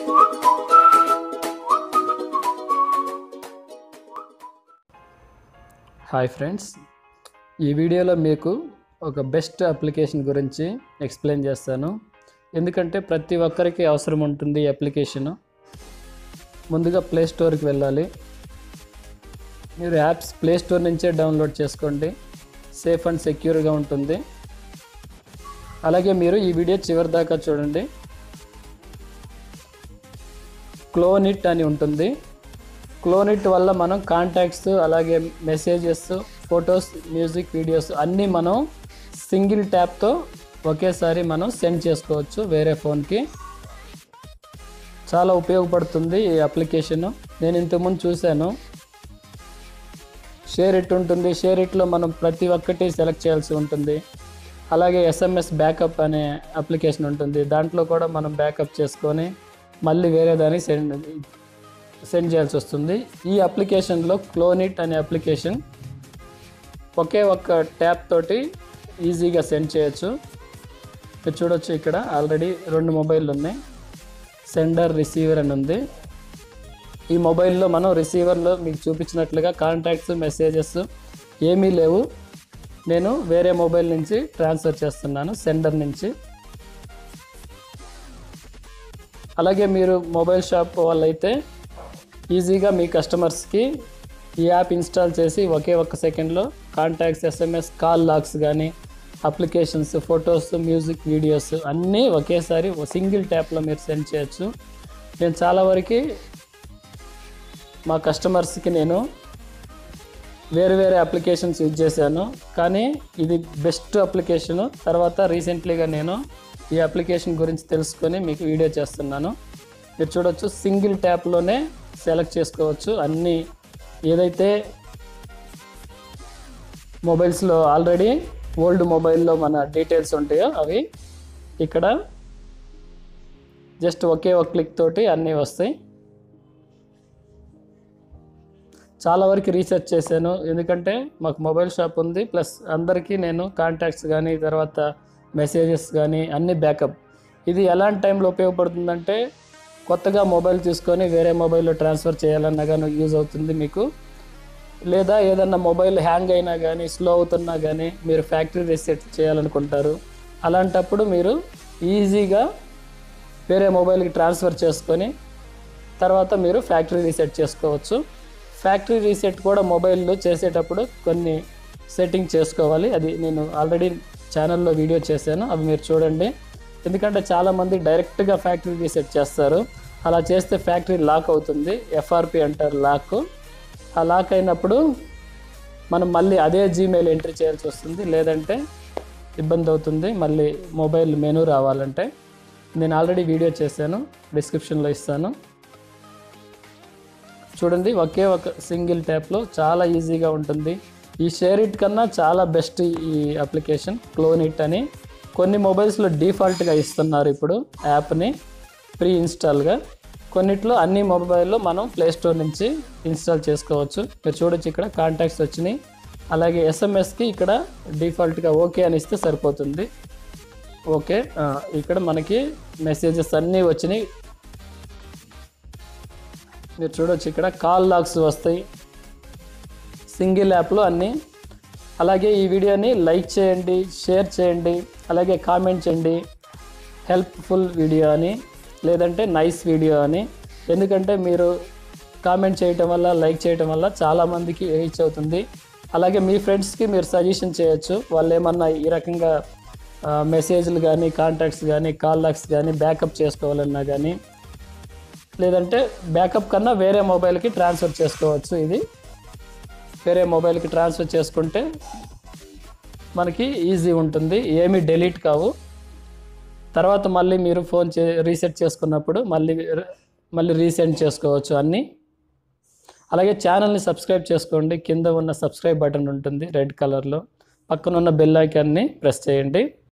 hi friends ఈ వీడియోలో మీకు ఒక బెస్ట్ అప్లికేషన్ గురించి ఎక్స్ప్లెయిన్ చేస్తాను ఎందుకంటే ప్రతి ఒక్కరికి అవసరం ఉంటుంది ఈ అప్లికేషను ముందుగా ప్లే స్టోర్కి వెళ్ళాలి మీరు యాప్స్ ప్లే స్టోర్ నుంచే డౌన్లోడ్ చేసుకోండి సేఫ్ అండ్ సెక్యూర్గా ఉంటుంది అలాగే మీరు ఈ వీడియో చివరి దాకా చూడండి క్లోనిట్ అని ఉంటుంది క్లోనిట్ వల్ల మనం కాంటాక్ట్స్ అలాగే మెసేజెస్ ఫొటోస్ మ్యూజిక్ వీడియోస్ అన్నీ మనం సింగిల్ ట్యాప్తో ఒకేసారి మనం సెండ్ చేసుకోవచ్చు వేరే ఫోన్కి చాలా ఉపయోగపడుతుంది ఈ అప్లికేషన్ నేను ఇంతకుముందు చూశాను షేర్ ఇట్ ఉంటుంది షేర్ ఇట్లో మనం ప్రతి ఒక్కటి సెలెక్ట్ చేయాల్సి ఉంటుంది అలాగే ఎస్ఎంఎస్ బ్యాకప్ అనే అప్లికేషన్ ఉంటుంది దాంట్లో కూడా మనం బ్యాకప్ చేసుకొని మళ్ళీ వేరే దానికి సెండ్ సెండ్ చేయాల్సి వస్తుంది ఈ అప్లికేషన్లో క్లోనిట్ అనే అప్లికేషన్ ఒకే ఒక్క ట్యాప్ తోటి ఈజీగా సెండ్ చేయొచ్చు మీరు చూడొచ్చు ఇక్కడ ఆల్రెడీ రెండు మొబైల్ ఉన్నాయి సెండర్ రిసీవర్ అని ఉంది ఈ మొబైల్లో మనం రిసీవర్లో మీకు చూపించినట్లుగా కాంటాక్ట్స్ మెసేజెస్ ఏమీ లేవు నేను వేరే మొబైల్ నుంచి ట్రాన్స్ఫర్ చేస్తున్నాను సెండర్ నుంచి అలాగే మీరు మొబైల్ షాప్ వాళ్ళైతే ఈజీగా మీ కస్టమర్స్కి ఈ యాప్ ఇన్స్టాల్ చేసి ఒకే ఒక్క సెకండ్లో కాంటాక్ట్స్ ఎస్ఎంఎస్ కాల్ లాగ్స్ కానీ అప్లికేషన్స్ ఫొటోస్ మ్యూజిక్ వీడియోస్ అన్నీ ఒకేసారి సింగిల్ ట్యాప్లో మీరు సెండ్ చేయొచ్చు నేను చాలా వరకు మా కస్టమర్స్కి నేను వేరు వేరే అప్లికేషన్స్ యూజ్ చేశాను కానీ ఇది బెస్ట్ అప్లికేషను తర్వాత రీసెంట్లీగా నేను ఈ అప్లికేషన్ గురించి తెలుసుకొని మీకు వీడియో చేస్తున్నాను మీరు చూడొచ్చు సింగిల్ ట్యాప్లోనే సెలెక్ట్ చేసుకోవచ్చు అన్నీ ఏదైతే మొబైల్స్లో ఆల్రెడీ ఓల్డ్ మొబైల్లో మన డీటెయిల్స్ ఉంటాయో అవి ఇక్కడ జస్ట్ ఒకే ఒక క్లిక్ తోటి అన్నీ వస్తాయి చాలా వరకు రీసెర్చ్ చేశాను ఎందుకంటే మాకు మొబైల్ షాప్ ఉంది ప్లస్ అందరికీ నేను కాంటాక్ట్స్ కానీ తర్వాత మెసేజెస్ కానీ అన్ని బ్యాకప్ ఇది ఎలాంటి టైంలో ఉపయోగపడుతుందంటే కొత్తగా మొబైల్ తీసుకొని వేరే మొబైల్లో ట్రాన్స్ఫర్ చేయాలన్నా కానీ యూజ్ అవుతుంది మీకు లేదా ఏదన్నా మొబైల్ హ్యాంగ్ అయినా కానీ స్లో అవుతున్నా కానీ మీరు ఫ్యాక్టరీ రీసెట్ చేయాలనుకుంటారు అలాంటప్పుడు మీరు ఈజీగా వేరే మొబైల్కి ట్రాన్స్ఫర్ చేసుకొని తర్వాత మీరు ఫ్యాక్టరీ రీసెట్ చేసుకోవచ్చు ఫ్యాక్టరీ రీసెట్ కూడా మొబైల్లో చేసేటప్పుడు కొన్ని సెట్టింగ్ చేసుకోవాలి అది నేను ఆల్రెడీ ఛానల్లో వీడియో చేశాను అవి మీరు చూడండి ఎందుకంటే చాలామంది డైరెక్ట్గా ఫ్యాక్టరీ రీసెట్ చేస్తారు అలా చేస్తే ఫ్యాక్టరీ లాక్ అవుతుంది ఎఫ్ఆర్పి అంటారు లాక్ ఆ లాక్ అయినప్పుడు మనం మళ్ళీ అదే జీమెయిల్ ఎంట్రీ చేయాల్సి వస్తుంది లేదంటే ఇబ్బంది అవుతుంది మళ్ళీ మొబైల్ మెనూ రావాలంటే నేను ఆల్రెడీ వీడియో చేశాను డిస్క్రిప్షన్లో ఇస్తాను చూడండి ఒకే ఒక సింగిల్ ట్యాప్లో చాలా ఈజీగా ఉంటుంది ఈ షేర్ ఇట్ కన్నా చాలా బెస్ట్ ఈ అప్లికేషన్ క్లోన్ ఇట్ అని కొన్ని మొబైల్స్లో డిఫాల్ట్గా ఇస్తున్నారు ఇప్పుడు యాప్ని ప్రీ ఇన్స్టాల్గా కొన్నిట్లో అన్ని మొబైల్లో మనం ప్లే స్టోర్ నుంచి ఇన్స్టాల్ చేసుకోవచ్చు మీరు చూడొచ్చు ఇక్కడ కాంటాక్ట్స్ వచ్చినాయి అలాగే ఎస్ఎంఎస్కి ఇక్కడ డిఫాల్ట్గా ఓకే అని ఇస్తే సరిపోతుంది ఓకే ఆ, ఇక్కడ మనకి మెసేజెస్ అన్నీ వచ్చినాయి మీరు చూడొచ్చు ఇక్కడ కాల్ లాగ్స్ వస్తాయి సింగిల్ యాప్లో అన్నీ అలాగే ఈ వీడియోని లైక్ చేయండి షేర్ చేయండి అలాగే కామెంట్ చేయండి హెల్ప్ఫుల్ వీడియో అని లేదంటే నైస్ వీడియో అని ఎందుకంటే మీరు కామెంట్ చేయటం వల్ల లైక్ చేయటం వల్ల చాలామందికి రీచ్ అవుతుంది అలాగే మీ ఫ్రెండ్స్కి మీరు సజెషన్ చేయొచ్చు వాళ్ళు ఏమన్నా ఈ రకంగా ఆ, మెసేజ్లు కానీ కాంటాక్ట్స్ కానీ కాల్ లాగ్స్ కానీ బ్యాకప్ చేసుకోవాలన్నా కానీ లేదంటే బ్యాకప్ కన్నా వేరే మొబైల్కి ట్రాన్స్ఫర్ చేసుకోవచ్చు ఇది వేరే మొబైల్కి ట్రాన్స్ఫర్ చేసుకుంటే మనకి ఈజీ ఉంటుంది ఏమీ డెలీట్ కావు తర్వాత మళ్ళీ మీరు ఫోన్ చే రీసెట్ చేసుకున్నప్పుడు మళ్ళీ మళ్ళీ రీసెండ్ చేసుకోవచ్చు అన్నీ అలాగే ఛానల్ని సబ్స్క్రైబ్ చేసుకోండి కింద ఉన్న సబ్స్క్రైబ్ బటన్ ఉంటుంది రెడ్ కలర్లో పక్కన ఉన్న బెల్ ఐకాన్ని ప్రెస్ చేయండి